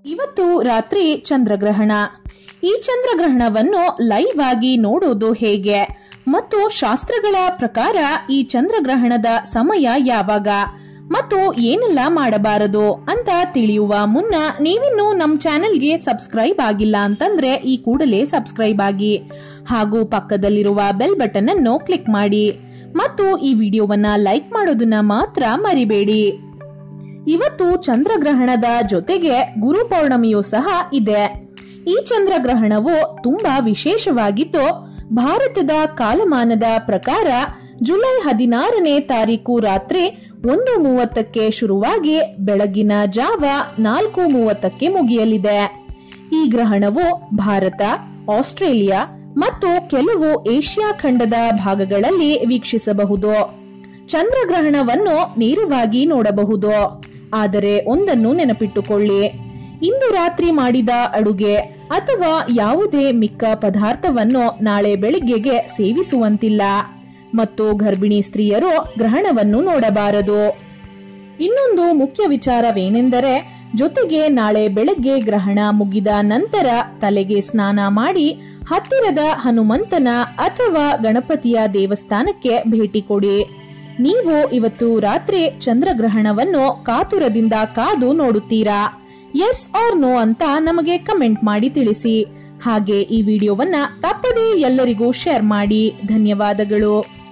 ಇವತ್ತು ರಾತ್ರಿ ಚಂದ್ರಗ್ರಹಣ ಈ ಚಂದ್ರಗ್ರಹಣವನ್ನು ಲೈವ್ ಆಗಿ ನೋಡೋದು ಹೇಗೆ ಮತ್ತು ಶಾಸ್ತ್ರಗಳ ಪ್ರಕಾರ ಈ ಚಂದ್ರಗ್ರಹಣದ ಸಮಯ ಯಾವಾಗ ಮತ್ತು ಏನೆಲ್ಲ ಮಾಡಬಾರದು ಅಂತ ತಿಳಿಯುವ ಮುನ್ನ ನೀವಿನ್ನೂ ನಮ್ ಚಾನೆಲ್ಗೆ ಸಬ್ಸ್ಕ್ರೈಬ್ ಆಗಿಲ್ಲ ಅಂತಂದ್ರೆ ಈ ಕೂಡಲೇ ಸಬ್ಸ್ಕ್ರೈಬ್ ಆಗಿ ಹಾಗೂ ಪಕ್ಕದಲ್ಲಿರುವ ಬೆಲ್ ಬಟನ್ ಅನ್ನು ಕ್ಲಿಕ್ ಮಾಡಿ ಮತ್ತು ಈ ವಿಡಿಯೋವನ್ನ ಲೈಕ್ ಮಾಡೋದನ್ನ ಮಾತ್ರ ಮರಿಬೇಡಿ ಇವತ್ತು ಚಂದ್ರಗ್ರಹಣದ ಜೊತೆಗೆ ಗುರು ಪೌರ್ಣಮಿಯೂ ಸಹ ಇದೆ ಈ ಚಂದ್ರಗ್ರಹಣವು ತುಂಬಾ ವಿಶೇಷವಾಗಿದ್ದು ಭಾರತದ ಕಾಲಮಾನದ ಪ್ರಕಾರ ಜುಲೈ ಹದಿನಾರನೇ ತಾರೀಕು ರಾತ್ರಿ ಒಂದು ಮೂವತ್ತಕ್ಕೆ ಶುರುವಾಗಿ ಬೆಳಗಿನ ಜಾವ ನಾಲ್ಕು ಮೂವತ್ತಕ್ಕೆ ಮುಗಿಯಲಿದೆ ಈ ಗ್ರಹಣವು ಭಾರತ ಆಸ್ಟ್ರೇಲಿಯಾ ಮತ್ತು ಕೆಲವು ಏಷ್ಯಾ ಖಂಡದ ಭಾಗಗಳಲ್ಲಿ ವೀಕ್ಷಿಸಬಹುದು ಚಂದ್ರಗ್ರಹಣವನ್ನು ನೇರವಾಗಿ ನೋಡಬಹುದು ಆದರೆ ಒಂದನ್ನು ನೆನಪಿಟ್ಟುಕೊಳ್ಳಿ ಇಂದು ರಾತ್ರಿ ಮಾಡಿದ ಅಡುಗೆ ಅಥವಾ ಯಾವುದೇ ಮಿಕ್ಕ ಪದಾರ್ಥವನ್ನು ನಾಳೆ ಬೆಳಿಗ್ಗೆಗೆ ಸೇವಿಸುವಂತಿಲ್ಲ ಮತ್ತು ಗರ್ಭಿಣಿ ಸ್ತ್ರೀಯರು ಗ್ರಹಣವನ್ನು ನೋಡಬಾರದು ಇನ್ನೊಂದು ಮುಖ್ಯ ವಿಚಾರವೇನೆಂದರೆ ಜೊತೆಗೆ ನಾಳೆ ಬೆಳಗ್ಗೆ ಗ್ರಹಣ ಮುಗಿದ ನಂತರ ತಲೆಗೆ ಸ್ನಾನ ಮಾಡಿ ಹತ್ತಿರದ ಹನುಮಂತನ ಅಥವಾ ಗಣಪತಿಯ ದೇವಸ್ಥಾನಕ್ಕೆ ಭೇಟಿ ಕೊಡಿ ನೀವು ಇವತ್ತು ರಾತ್ರಿ ಚಂದ್ರಗ್ರಹಣವನ್ನು ಕಾತುರದಿಂದ ಕಾದು ನೋಡುತ್ತೀರಾ ಎಸ್ ಆರ್ ನೋ ಅಂತ ನಮಗೆ ಕಮೆಂಟ್ ಮಾಡಿ ತಿಳಿಸಿ ಹಾಗೆ ಈ ವಿಡಿಯೋವನ್ನ ತಪ್ಪದೇ ಎಲ್ಲರಿಗೂ ಶೇರ್ ಮಾಡಿ ಧನ್ಯವಾದಗಳು